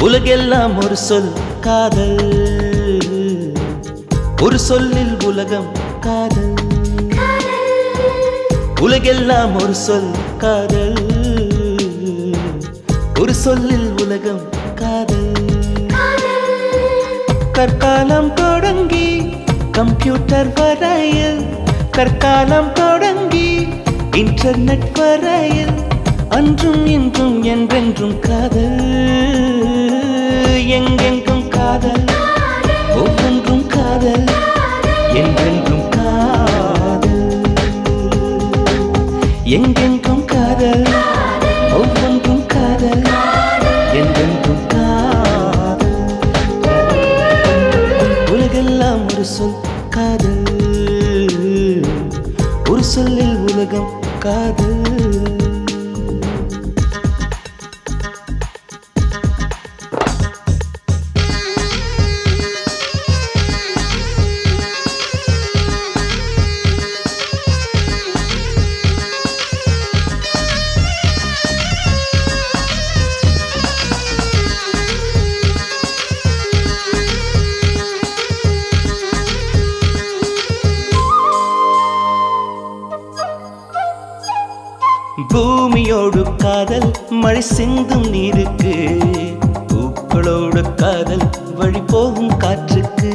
உலகெல்லாம் ஒரு சொல் காதல் ஒரு சொல்லில் உலகம் காதல் உலகெல்லாம் ஒரு சொல் காதல் ஒரு சொல்லில் உலகம் காதல் கற்காலம் தொடங்கி கம்ப்யூட்டர் வரையில் கற்காலம் தொடங்கி இன்டர்நெட் வரையில் அன்றும் இன்றும் என்றென்றும் காதல் எங்கெங்கும் காதல் ஒவ்வொன்றும் காதல் என்றென்றும் காதல் எங்கெங்கும் காதல் ஒவ்வொன்றும் காதல் என்றென்றும் காதல் உலகெல்லாம் ஒரு சொல் காதல் ஒரு சொல்லில் உலகம் காதல் பூமியோடு காதல் மழை சிந்தும் நீருக்கு பூக்களோடு காதல் வழி போகும் காற்றுக்கு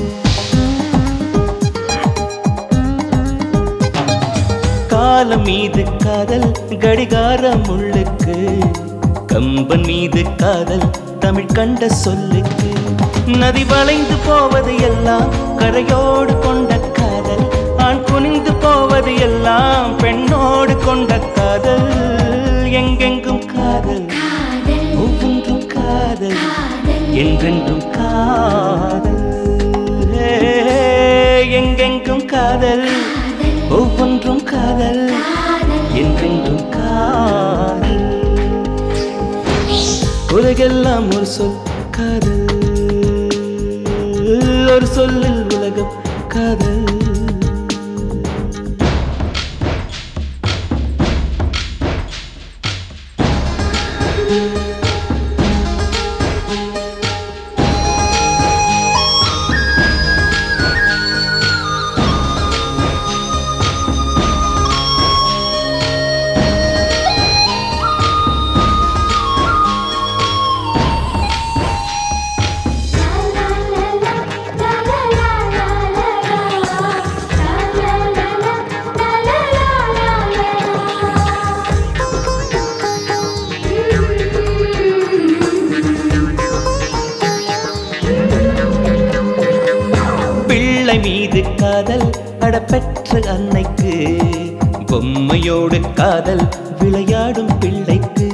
காலம் மீது காதல் கடிகாரம் உள்ளுக்கு கம்பன் மீது காதல் தமிழ் கண்ட சொல்லுக்கு நதி வளைந்து போவது எல்லாம் கரையோடு கொண்ட காதல் ஆண் குனிந்து போவது எல்லாம் பெண்ணோடு கொண்ட காதல் எங்கெங்கும் காதல் ஒவ்வொன்றும் காதல் என்றென்றும் காதல் ஏ, எங்கெங்கும் காதல் ஒவ்வொன்றும் காதல் என்றென்றும் காதல் உலகெல்லாம் ஒரு சொல் காதல் ஒரு சொல்லில் உலகம் காதல் பிள்ளை மீது காதல் அடப்பெற்ற அன்னைக்கு பொம்மையோடு காதல் விளையாடும் பிள்ளைக்கு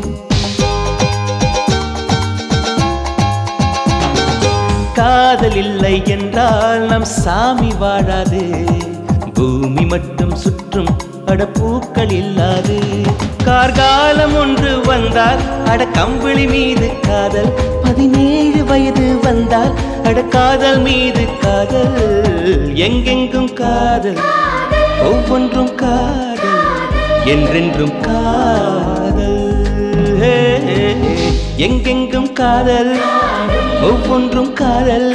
காதல் இல்லை என்றால் நம் சாமி வாழாது பூமி மட்டும் சுற்றும் அட பூக்கள் இல்லாது கார்காலம் ஒன்று வந்தால் அட கம்பிளி மீது காதல் பதினேழு வயது வந்தால் அட காதல் மீது காதல் எங்கெங்கும் காதல் ஒவ்வொன்றும் காதல் என்றென்றும் காதல் ஹே, ஹே, ஹே. எங்கெங்கும் காதல் ஒவ்வொன்றும் காதல்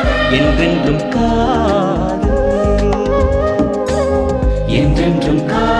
என்றென்றும் காதல் என்றென்றும் காதல்